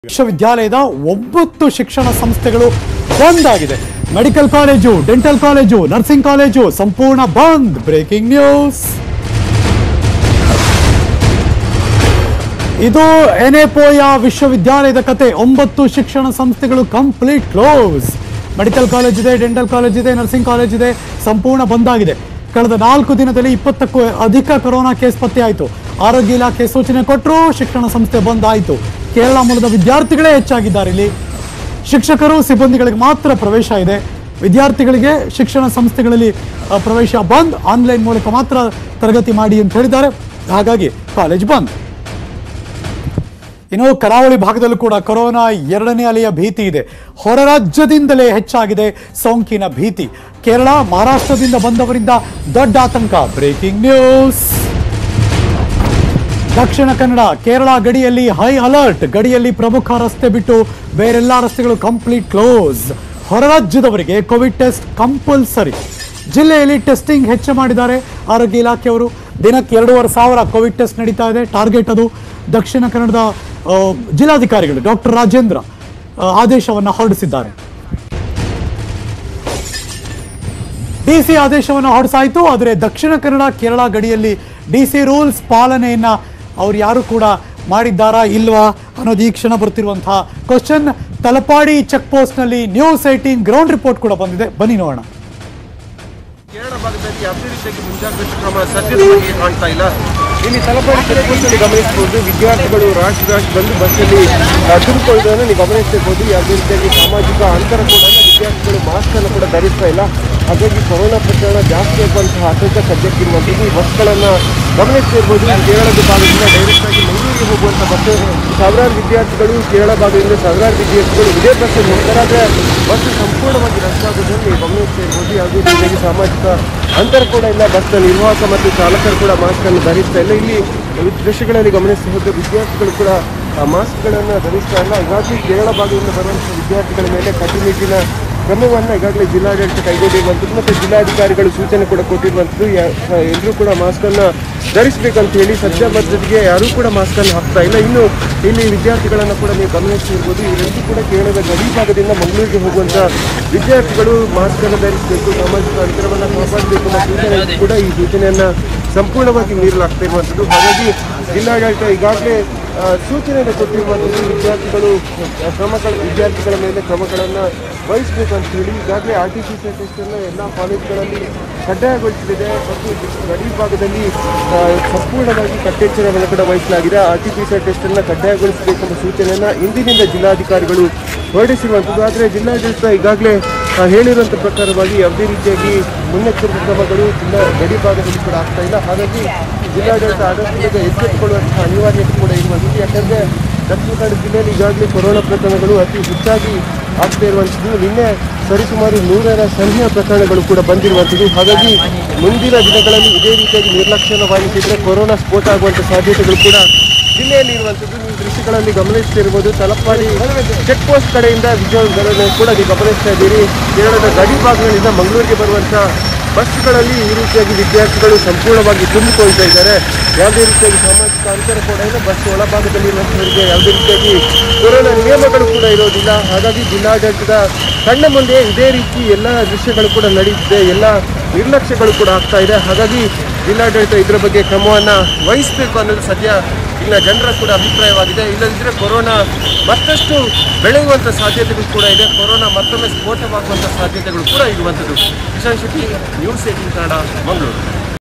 ವಿಶ್ವವಿದ್ಯಾಲಯದ ಒಂಬತ್ತು ಶಿಕ್ಷಣ ಸಂಸ್ಥೆಗಳು ಬಂದ್ ಆಗಿದೆ medical college dental college nursing college ಸಂಪೂರ್ಣ ಬಂದ್ ಬ್ರೇಕಿಂಗ್ ನ್ಯೂಸ್ ಇದು ಎನೆಪೋಯ ವಿಶ್ವವಿದ್ಯಾಲಯದ ಕತೆ ಒಂಬತ್ತು ಶಿಕ್ಷಣ ಸಂಸ್ಥೆಗಳು ಕಂಪ್ಲೀಟ್ ಕ್ಲೋಸ್ ಮೆಡಿಕಲ್ ಕಾಲೇಜ್ ಇದೆ ಡೆಂಟಲ್ ಕಾಲೇಜ್ ಇದೆ ನರ್ಸಿಂಗ್ ಕಾಲೇಜ್ ಇದೆ ಸಂಪೂರ್ಣ ಬಂದಾಗಿದೆ ಕಳೆದ ನಾಲ್ಕು ದಿನದಲ್ಲಿ ಇಪ್ಪತ್ತಕ್ಕೂ ಅಧಿಕ ಕೊರೋನಾ ಕೇಸ್ ಪತ್ತೆ ಆಯಿತು ಆರೋಗ್ಯ ಇಲಾಖೆ ಸೂಚನೆ ಕೊಟ್ಟರು ಶಿಕ್ಷಣ ಸಂಸ್ಥೆ ಬಂದ್ ಆಯಿತು ಕೇರಳ ಮೂಲದ ವಿದ್ಯಾರ್ಥಿಗಳೇ ಹೆಚ್ಚಾಗಿದ್ದಾರೆ ಇಲ್ಲಿ ಶಿಕ್ಷಕರು ಸಿಬ್ಬಂದಿಗಳಿಗೆ ಮಾತ್ರ ಪ್ರವೇಶ ಇದೆ ವಿದ್ಯಾರ್ಥಿಗಳಿಗೆ ಶಿಕ್ಷಣ ಸಂಸ್ಥೆಗಳಲ್ಲಿ ಆ, ಪ್ರವೇಶ ಬಂದ್ ಆನ್ಲೈನ್ ಮೂಲಕ ಮಾತ್ರ ತರಗತಿ ಮಾಡಿ ಅಂತ ಹೇಳಿದ್ದಾರೆ ಹಾಗಾಗಿ ಕಾಲೇಜ್ ಬಂದ್ ಇನ್ನು ಕರಾವಳಿ ಭಾಗದಲ್ಲೂ ಕೂಡ ಕೊರೋನಾ ಎರಡನೇ ಅಲೆಯ ಭೀತಿ ಇದೆ ಹೊರ ರಾಜ್ಯದಿಂದಲೇ ಹೆಚ್ಚಾಗಿದೆ ಸೋಂಕಿನ ಭೀತಿ ಕೇರಳ ಮಹಾರಾಷ್ಟ್ರದಿಂದ ಬಂದವರಿಂದ ದೊಡ್ಡ ಆತಂಕ ಬ್ರೇಕಿಂಗ್ ನ್ಯೂಸ್ ದಕ್ಷಿಣ ಕನ್ನಡ ಕೇರಳ ಗಡಿಯಲ್ಲಿ ಹೈ ಅಲರ್ಟ್ ಗಡಿಯಲ್ಲಿ ಪ್ರಮುಖ ರಸ್ತೆ ಬಿಟ್ಟು ಬೇರೆಲ್ಲ ರಸ್ತೆಗಳು ಕಂಪ್ಲೀಟ್ ಕ್ಲೋಸ್ ಹೊರ ರಾಜ್ಯದವರಿಗೆ ಕೋವಿಡ್ ಟೆಸ್ಟ್ ಕಂಪಲ್ಸರಿ ಜಿಲ್ಲೆಯಲ್ಲಿ ಟೆಸ್ಟಿಂಗ್ ಹೆಚ್ಚು ಮಾಡಿದ್ದಾರೆ ಆರೋಗ್ಯ ಇಲಾಖೆಯವರು ದಿನಕ್ಕೆ ಎರಡೂವರೆ ಸಾವಿರ ಕೋವಿಡ್ ಟೆಸ್ಟ್ ನಡೀತಾ ಇದೆ ಟಾರ್ಗೆಟ್ ಅದು ದಕ್ಷಿಣ ಕನ್ನಡದ ಆ, ಜಿಲ್ಲಾಧಿಕಾರಿಗಳು ಡಾಕ್ಟರ್ ರಾಜೇಂದ್ರ ಆ, ಆದೇಶವನ್ನು ಹೊರಡಿಸಿದ್ದಾರೆ ಡಿಸಿ ಆದೇಶವನ್ನು ಹೊರಡಿಸಾಯಿತು ಆದರೆ ದಕ್ಷಿಣ ಕನ್ನಡ ಕೇರಳ ಗಡಿಯಲ್ಲಿ ಡಿಸಿ ರೂಲ್ಸ್ ಪಾಲನೆಯನ್ನ ಅವ್ರು ಯಾರು ಕೂಡ ಮಾಡಿದ್ದಾರಾ ಇಲ್ವಾ ಅನ್ನೋದು ಈ ಕ್ಷಣ ಬರ್ತಿರುವಂತಹ ಕ್ವಶನ್ ತಲಪಾಡಿ ಚೆಕ್ ಪೋಸ್ಟ್ನಲ್ಲಿ ನ್ಯೂಸ್ ಏಟೀನ್ ಗ್ರೌಂಡ್ ರಿಪೋರ್ಟ್ ಕೂಡ ಬಂದಿದೆ ಬನ್ನಿ ನೋಡೋಣ ಕೇರಳ ಭಾಗದಲ್ಲಿ ಯಾವುದೇ ರೀತಿಯಾಗಿ ಮುಂಜಾಗ್ರತಾ ಕ್ರಮ ಸದ್ಯದ ಬಗ್ಗೆ ಕಾಣ್ತಾ ಇಲ್ಲ ಇಲ್ಲಿ ತಲಪಾಡಿ ಚೆಕ್ಪೋಸ್ಟಲ್ಲಿ ಗಮನಿಸಬಹುದು ವಿದ್ಯಾರ್ಥಿಗಳು ರಾಶಿ ರಾಶಿ ಬಂದು ಬಸ್ಸಲ್ಲಿ ಆ, ತುಂಬಿಕೊಳ್ಳುವುದನ್ನು ನೀವು ಗಮನಿಸಬಹುದು ಯಾವುದೇ ರೀತಿಯಾಗಿ ಸಾಮಾಜಿಕ ಅಂತರ ಕೂಡ ಇಲ್ಲ ವಿದ್ಯಾರ್ಥಿಗಳು ಮಾಸ್ಕ್ ಅನ್ನು ಕೂಡ ಧರಿಸ್ತಾ ಇಲ್ಲ ಹಾಗಾಗಿ ಕೊರೋನಾ ಪ್ರಕರಣ ಜಾಸ್ತಿ ಆಗುವಂತಹ ಆತಂಕ ಸದ್ಯಕ್ಕಿರುವಂಥದ್ದು ಈ ಬಸ್ಗಳನ್ನು ಗಮನಿಸ್ತಿರ್ಬೋದು ಈ ಕೇರಳದ ಭಾಗದಿಂದ ಡೈರೆಕ್ಟ್ ಆಗಿ ಮಂಗಳೂರಿಗೆ ಹೋಗುವಂಥ ಬಸ್ ಸಾವಿರಾರು ವಿದ್ಯಾರ್ಥಿಗಳು ಕೇರಳ ಭಾಗದಿಂದ ಸಾವಿರಾರು ವಿದ್ಯಾರ್ಥಿಗಳು ಇದೇ ಬಸ್ಸಲ್ಲಿ ಹೋಗ್ತಾರೆ ಆದರೆ ಬಸ್ ಸಂಪೂರ್ಣವಾಗಿ ರಶ್ ಆಗೋದನ್ನು ನೀವು ಗಮನಿಸ್ತಾ ಇರ್ಬೋದು ಯಾವುದೇ ರೀತಿಯಾಗಿ ಸಾಮಾಜಿಕ ಅಂತರ ಕೂಡ ಇಲ್ಲ ಬಸ್ನ ನಿರ್ವಾಹಕ ಮತ್ತು ಚಾಲಕರು ಕೂಡ ಮಾಸ್ಕ್ ಅನ್ನು ಧರಿಸ್ತಾ ಇಲ್ಲ ಇಲ್ಲಿ ಈ ದೃಶ್ಯಗಳಲ್ಲಿ ಗಮನಿಸ್ತಾ ಹೋದ್ರೆ ವಿದ್ಯಾರ್ಥಿಗಳು ಕೂಡ ಆ ಮಾಸ್ಕ್ಗಳನ್ನು ಧರಿಸ್ತಾ ಇಲ್ಲ ಹೀಗಾಗಿ ಕೇರಳ ಭಾಗದಿಂದ ಬರುವಂಥ ವಿದ್ಯಾರ್ಥಿಗಳ ಮೇಲೆ ಕಟ್ಟುನಿಟ್ಟಿನ ಕ್ರಮವನ್ನು ಈಗಾಗಲೇ ಜಿಲ್ಲಾಡಳಿತ ಕೈಗೊಂಡಿರುವಂಥದ್ದು ಮತ್ತು ಜಿಲ್ಲಾಧಿಕಾರಿಗಳು ಸೂಚನೆ ಕೂಡ ಕೊಟ್ಟಿರುವಂಥದ್ದು ಎಲ್ಲರೂ ಕೂಡ ಮಾಸ್ಕನ್ನು ಧರಿಸಬೇಕಂತ ಹೇಳಿ ಸದ್ಯ ಮಧ್ಯಕ್ಕೆ ಯಾರೂ ಕೂಡ ಮಾಸ್ಕನ್ನು ಹಾಕ್ತಾ ಇಲ್ಲ ಇನ್ನು ಇಲ್ಲಿ ವಿದ್ಯಾರ್ಥಿಗಳನ್ನು ಕೂಡ ನೀವು ಗಮನಿಸ್ತಿರ್ಬೋದು ಇವರೆಲ್ಲರೂ ಕೂಡ ಕೇರಳದ ಗಡಿ ಭಾಗದಿಂದ ಮಂಗಳೂರಿಗೆ ಹೋಗುವಂಥ ವಿದ್ಯಾರ್ಥಿಗಳು ಮಾಸ್ಕನ್ನು ಧರಿಸಬೇಕು ಸಾಮಾಜಿಕ ಅಂತರವನ್ನು ಕಾಪಾಡಬೇಕು ಅನ್ನೋ ಸೂಚನೆ ಕೂಡ ಈ ಸೂಚನೆಯನ್ನು ಸಂಪೂರ್ಣವಾಗಿ ಮೀರಲಾಗ್ತಾ ಇರುವಂಥದ್ದು ಹಾಗಾಗಿ ಜಿಲ್ಲಾಡಳಿತ ಈಗಾಗಲೇ ಆ, ಸೂಚನೆಯನ್ನು ಕೊಟ್ಟಿರುವಂಥದ್ದು ವಿದ್ಯಾರ್ಥಿಗಳು ಆ, ಕ್ರಮಗಳ ವಿದ್ಯಾರ್ಥಿಗಳ ಮೇಲೆ ಕ್ರಮಗಳನ್ನು ವಹಿಸಬೇಕು ಅಂತ ಹೇಳಿ ಈಗಾಗಲೇ ಆರ್ ಟಿ ಪಿ ಸಿ ಟೆಸ್ಟನ್ನು ಎಲ್ಲ ಕಾಲೇಜುಗಳಲ್ಲಿ ಕಡ್ಡಾಯಗೊಳಿಸಲಿದೆ ಮತ್ತು ಗಡಿ ಭಾಗದಲ್ಲಿ ಆ, ಸಂಪೂರ್ಣವಾಗಿ ಕಟ್ಟೆಚ್ಚರವನ್ನು ಕೂಡ ವಹಿಸಲಾಗಿದೆ ಆರ್ ಟಿ ಪಿ ಸಿ ಟೆಸ್ಟನ್ನು ಕಡ್ಡಾಯಗೊಳಿಸಬೇಕೆಂಬ ಸೂಚನೆಯನ್ನು ಇಂದಿನಿಂದ ಜಿಲ್ಲಾಧಿಕಾರಿಗಳು ಹೊರಡಿಸಿರುವಂಥದ್ದು ಆದರೆ ಜಿಲ್ಲಾಡಳಿತ ಈಗಾಗಲೇ ಆ, ಹೇಳಿರುವಂಥ ಪ್ರಕಾರವಾಗಿ ಯಾವುದೇ ರೀತಿಯಾಗಿ ಮುನ್ನೆಚ್ಚರಿಕೆ ಕ್ರಮಗಳು ಜಿಲ್ಲಾ ಗಡಿ ಭಾಗದಲ್ಲಿ ಕೂಡ ಆಗ್ತಾ ಇಲ್ಲ ಹಾಗಾಗಿ ಜಿಲ್ಲಾಡಳಿತ ಆದಷ್ಟು ಬೇಗ ಎಚ್ಚೆತ್ತುಕೊಳ್ಳುವಂತಹ ಅನಿವಾರ್ಯತೆ ಕೂಡ ಇರುವಂಥದ್ದು ಯಾಕಂದರೆ ದಕ್ಷಿಣ ಕನ್ನಡ ಜಿಲ್ಲೆಯಲ್ಲಿ ಈಗಾಗಲೇ ಕೊರೋನಾ ಪ್ರಕರಣಗಳು ಅತಿ ಹೆಚ್ಚಾಗಿ ಆಗ್ತಾ ಇರುವಂಥದ್ದು ನಿನ್ನೆ ಸರಿಸುಮಾರು ನೂರರ ಸನಿಹ ಪ್ರಕರಣಗಳು ಕೂಡ ಬಂದಿರುವಂಥದ್ದು ಹಾಗಾಗಿ ಮುಂದಿನ ದಿನಗಳಲ್ಲಿ ಇದೇ ರೀತಿಯಾಗಿ ನಿರ್ಲಕ್ಷ್ಯನ ವಹಿಸಿದರೆ ಕೊರೋನಾ ಸ್ಫೋಟ ಆಗುವಂಥ ಸಾಧ್ಯತೆಗಳು ಕೂಡ ಜಿಲ್ಲೆಯಲ್ಲಿ ಇರುವಂಥದ್ದು ನೀವು ದೃಶ್ಯಗಳಲ್ಲಿ ಗಮನಿಸ್ತಿರ್ಬೋದು ತಲಪಾಡಿ ಚೆಕ್ ಪೋಸ್ಟ್ ಕಡೆಯಿಂದ ವಿಜಯಗಳನ್ನು ಕೂಡ ನೀವು ಗಮನಿಸ್ತಾ ಇದ್ದೀರಿ ಕೇರಳದ ಗಡಿ ಭಾಗಗಳಿಂದ ಮಂಗಳೂರಿಗೆ ಬರುವಂಥ ಬಸ್ಗಳಲ್ಲಿ ಈ ರೀತಿಯಾಗಿ ವಿದ್ಯಾರ್ಥಿಗಳು ಸಂಪೂರ್ಣವಾಗಿ ತುಂಬಿಕೊಳ್ತಾ ಇದ್ದಾರೆ ಯಾವುದೇ ರೀತಿಯಾಗಿ ಸಾಮಾಜಿಕ ಅಂತರ ಕೂಡ ಇಲ್ಲ ಬಸ್ ಒಳಭಾಗದಲ್ಲಿ ಇರುವಂಥವರಿಗೆ ಯಾವುದೇ ರೀತಿಯಾಗಿ ಕೊರೋನಾ ನಿಯಮಗಳು ಕೂಡ ಇರೋದಿಲ್ಲ ಹಾಗಾಗಿ ಜಿಲ್ಲಾಡಳಿತದ ಕಣ್ಣ ಮುಂದೆ ಇದೇ ರೀತಿ ಎಲ್ಲ ದೃಶ್ಯಗಳು ಕೂಡ ನಡೆಯುತ್ತಿದೆ ಎಲ್ಲ ನಿರ್ಲಕ್ಷ್ಯಗಳು ಕೂಡ ಆಗ್ತಾ ಇದೆ ಹಾಗಾಗಿ ಜಿಲ್ಲಾಡಳಿತ ಇದರ ಬಗ್ಗೆ ಕ್ರಮವನ್ನು ವಹಿಸಬೇಕು ಅನ್ನೋದು ಸದ್ಯ ಇಲ್ಲಿನ ಜನರ ಕೂಡ ಅಭಿಪ್ರಾಯವಾಗಿದೆ ಇಲ್ಲದಿದ್ದರೆ ಕೊರೋನಾ ಮತ್ತಷ್ಟು ಬೆಳೆಯುವಂಥ ಸಾಧ್ಯತೆಗಳು ಕೂಡ ಇದೆ ಕೊರೋನಾ ಮತ್ತೊಮ್ಮೆ ಸ್ಫೋಟವಾಗುವಂಥ ಸಾಧ್ಯತೆಗಳು ಕೂಡ ಇರುವಂಥದ್ದು ಕಿಶನ್ ಶೆಟ್ಟಿ ನ್ಯೂಸ್ ಏಟಿನ್ ಕನ್ನಡ ಮಂಗಳೂರು